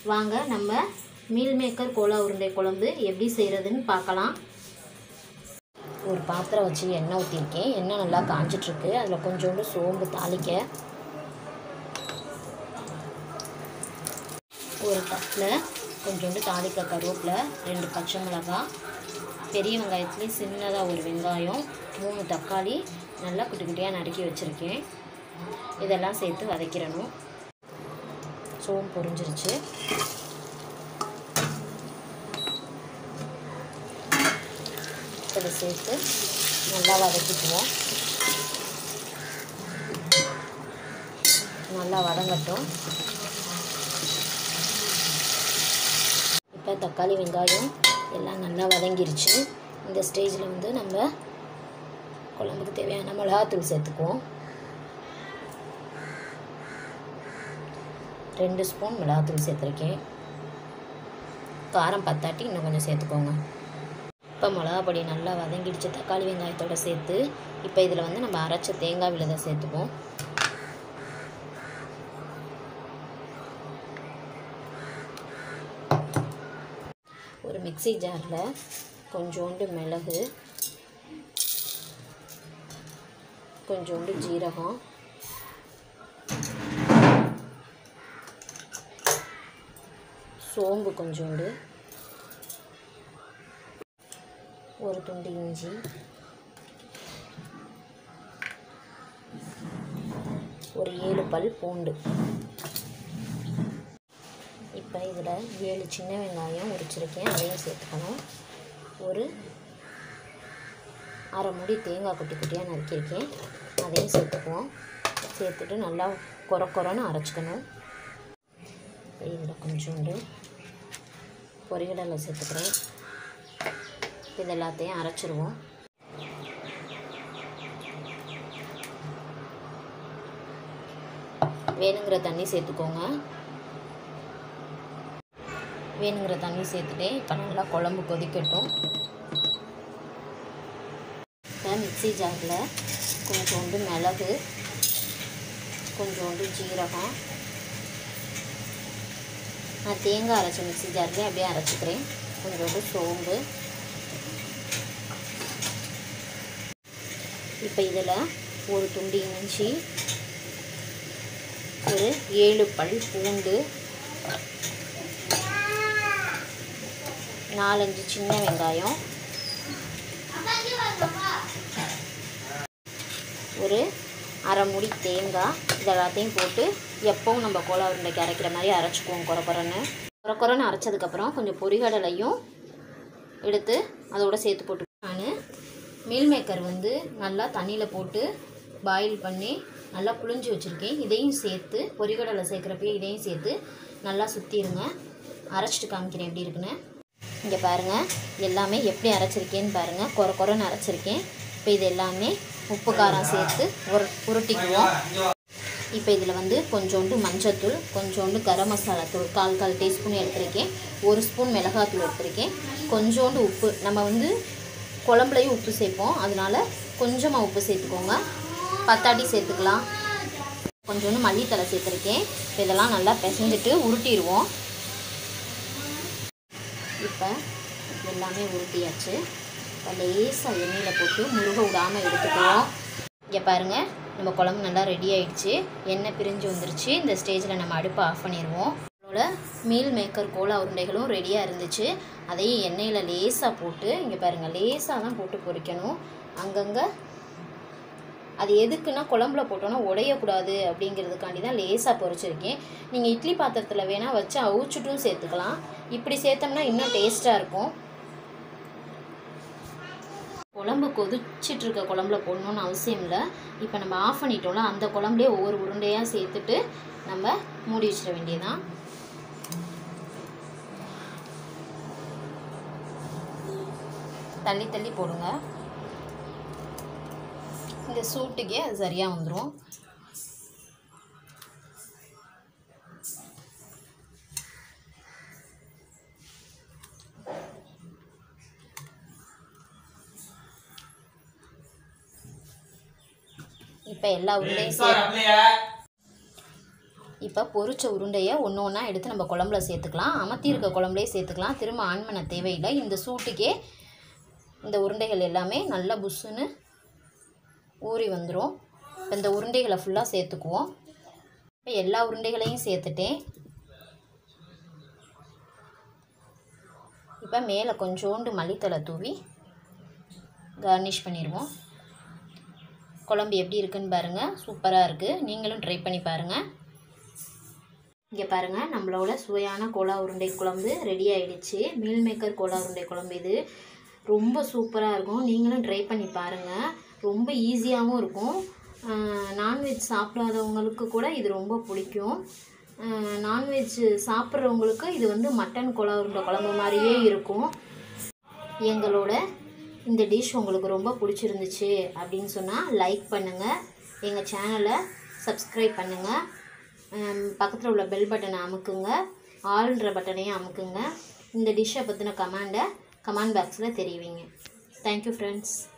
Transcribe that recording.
வாங்க நம்ம meal maker Cola உருண்டை குழம்பு எப்படி செய்கிறதுன்னு பார்க்கலாம் ஒரு பாத்திரம் வச்சு எண்ணெய் ஊற்றிருக்கேன் எண்ணெய் நல்லா காஞ்சிட்ருக்கு அதில் கொஞ்சோண்டு சோம்பு தாளிக்க ஒரு கப்பில் கொஞ்சோண்டு தாளிக்க கருவேப்பிலை ரெண்டு பச்சை மிளகாய் பெரிய வெங்காயத்துலேயும் சின்னதாக ஒரு வெங்காயம் மூணு தக்காளி நல்லா குட்டி குட்டியாக நறுக்கி வச்சுருக்கேன் இதெல்லாம் சேர்த்து வதக்கிடணும் சோம்பு பொரிஞ்சிருச்சு இதை சேர்த்து நல்லா வதக்கிக்குவோம் நல்லா வதங்கட்டும் இப்போ தக்காளி வெங்காயம் எல்லாம் நல்லா வதங்கிருச்சு இந்த ஸ்டேஜில் வந்து நம்ம குழம்புக்கு தேவையான மிளகாத்தூள் சேர்த்துக்குவோம் ரெண்டு ஸ்பூன் மிளகாத்தூள் சேர்த்துருக்கேன் காரம் பத்தாட்டி இன்னும் கொஞ்சம் சேர்த்துக்கோங்க இப்போ மிளகா பொடி நல்லா வதங்கிடுச்சு தக்காளி வெங்காயத்தோடு சேர்த்து இப்போ இதில் வந்து நம்ம அரைச்ச தேங்காய் விழுதை சேர்த்துப்போம் ஒரு மிக்ஸி ஜாரில் கொஞ்சோண்டு மிளகு கொஞ்சோண்டு ஜீரகம் சோம்பு கொஞ்சோண்டு ஒரு துண்டு இஞ்சி ஒரு ஏழு பல் பூண்டு இப்போ இதில் ஏழு சின்ன வெங்காயம் உரிச்சிருக்கேன் அதையும் சேர்த்துக்கணும் ஒரு அரை முடி தேங்காய் குட்டி குட்டியாக நறுக்கியிருக்கேன் அதையும் சேர்த்துக்குவோம் சேர்த்துட்டு நல்லா கொர கொரன்னு அரைச்சிக்கணும் இப்போ இதில் கொஞ்சோண்டு பொரிகடலை சேர்த்துக்கிறேன் இது எல்லாத்தையும் அரைச்சிருவோம் வேணுங்கிற தண்ணி சேர்த்துக்கோங்க வேணுங்கிற தண்ணி சேர்த்துட்டு இப்போ நல்லா குழம்பு கொதிக்கட்டும் இப்போ மிக்ஸி ஜாரில் கொஞ்சோண்டு மிளகு கொஞ்சோண்டு ஜீரகம் நான் தேங்காய் அரைச்ச மிக்ஸி ஜார்லேயே அப்படியே அரைச்சிக்கிறேன் கொஞ்சோண்டு சோம்பு இப்போ இதில் ஒரு துண்டு இஞ்சி ஒரு ஏழு பல் பூண்டு நாலஞ்சு சின்ன வெங்காயம் ஒரு அரை முடி தேங்காய் இதெல்லாத்தையும் போட்டு எப்பவும் நம்ம கோலா உருண்டைக்கு அரைக்கிற மாதிரி அரைச்சிக்குவோம் குறை குறைன்னு குறை குறைன்னு அரைச்சதுக்கப்புறம் கொஞ்சம் பொரிகடலையும் எடுத்து அதோட சேர்த்து போட்டு நான் மீல் மேக்கர் வந்து நல்லா தண்ணியில் போட்டு பாயில் பண்ணி நல்லா புழிஞ்சு வச்சுருக்கேன் இதையும் சேர்த்து பொரிகடலை சேர்க்குறப்பயே இதையும் சேர்த்து நல்லா சுற்றிடுங்க அரைச்சிட்டு காமிக்கிறேன் எப்படி இருக்குன்னு இங்கே பாருங்கள் எல்லாமே எப்படி அரைச்சிருக்கேன்னு பாருங்கள் குறை குறைன்னு அரைச்சிருக்கேன் இப்போ இது எல்லாமே உப்பு காரம் சேர்த்து உரு உருட்டிக்குவோம் இப்போ இதில் வந்து கொஞ்சோண்டு மஞ்சத்தூள் கொஞ்சோண்டு கரம் மசாலா தூள் கால் கால் டீஸ்பூன் எடுத்திருக்கேன் ஒரு ஸ்பூன் மிளகாத்தூள் எடுத்திருக்கேன் கொஞ்சோண்டு உப்பு நம்ம வந்து குழம்புலையும் உப்பு சேர்ப்போம் அதனால கொஞ்சமாக உப்பு சேர்த்துக்கோங்க பத்தாட்டி சேர்த்துக்கலாம் கொஞ்சோண்டு மல்லித்தலை சேர்த்துருக்கேன் இப்போ இதெல்லாம் நல்லா பிசைஞ்சிட்டு உருட்டிடுவோம் இப்போ எல்லாமே உருட்டியாச்சு இப்போ லேசாக எண்ணெயில் போட்டு முருக விடாமல் எடுத்துக்குவோம் இங்கே பாருங்கள் நம்ம குழம்பு நல்லா ரெடி ஆயிடுச்சு எண்ணெய் பிரிஞ்சு வந்துருச்சு இந்த ஸ்டேஜில் நம்ம அடுப்பை ஆஃப் பண்ணிடுவோம் நம்மளோட மீல் மேக்கர் கோலா உருண்டைகளும் ரெடியாக இருந்துச்சு அதையும் எண்ணெயில் லேசாக போட்டு இங்கே பாருங்கள் லேசாக தான் போட்டு பொரிக்கணும் அங்கங்கே அது எதுக்குன்னா குழம்புல போட்டோன்னா உடையக்கூடாது அப்படிங்கிறதுக்காண்டி தான் லேசாக பொரிச்சிருக்கேன் நீங்கள் இட்லி பாத்திரத்தில் வேணால் வச்சு அவிச்சிட்டும் சேர்த்துக்கலாம் இப்படி சேர்த்தோம்னா இன்னும் டேஸ்ட்டாக இருக்கும் குழம்பு கொதிச்சிட்டு இருக்க குழம்புல போடணும்னு அவசியம் இல்லை இப்போ நம்ம ஆஃப் பண்ணிட்டோம்ல அந்த குழம்புலேயே ஒவ்வொரு உருண்டையாக சேர்த்துட்டு நம்ம மூடி வச்சிட வேண்டியதான் தள்ளி தள்ளி போடுங்க இந்த சூட்டுக்கே அது சரியாக வந்துடும் இப்போ எல்லா உருண்டையும் சே இப்போ இப்போ பொரிச்ச உருண்டையை ஒன்று ஒன்றா எடுத்து நம்ம குழம்புல சேர்த்துக்கலாம் அமர்த்தி இருக்க குழம்புலேயே சேர்த்துக்கலாம் திரும்ப ஆன் பண்ண தேவையில்லை இந்த சூட்டுக்கே இந்த உருண்டைகள் எல்லாமே நல்லா புஷ்ஷுன்னு ஊறி வந்துடும் இப்போ இந்த உருண்டைகளை ஃபுல்லாக சேர்த்துக்குவோம் இப்போ எல்லா உருண்டைகளையும் சேர்த்துட்டேன் இப்போ மேலே கொஞ்சோண்டு மல்லித்தலை தூவி கார்னிஷ் பண்ணிடுவோம் குழம்பு எப்படி இருக்குன்னு பாருங்கள் சூப்பராக இருக்குது நீங்களும் ட்ரை பண்ணி பாருங்கள் இங்கே பாருங்கள் நம்மளோட சுவையான கோலா உருண்டை குழம்பு ரெடி ஆயிடுச்சு மீல் மேக்கர் கோலா உருண்டை குழம்பு இது ரொம்ப சூப்பராக இருக்கும் நீங்களும் ட்ரை பண்ணி பாருங்கள் ரொம்ப ஈஸியாகவும் இருக்கும் நான்வெஜ் சாப்பிடாதவங்களுக்கு கூட இது ரொம்ப பிடிக்கும் நான்வெஜ் சாப்பிட்றவங்களுக்கு இது வந்து மட்டன் கோலா உருண்டை குழம்பு மாதிரியே இருக்கும் எங்களோட இந்த டிஷ் உங்களுக்கு ரொம்ப பிடிச்சிருந்துச்சு அப்படின்னு சொன்னால் லைக் பண்ணுங்கள் எங்கள் சேனலை சப்ஸ்கிரைப் பண்ணுங்கள் பக்கத்தில் உள்ள பெல் பட்டனை அமுக்குங்க ஆல்ன்ற பட்டனையும் அமுக்குங்க இந்த டிஷ்ஷை பற்றின கமெண்டை கமெண்ட் பாக்ஸில் தெரிவிங்க தேங்க்யூ ஃப்ரெண்ட்ஸ்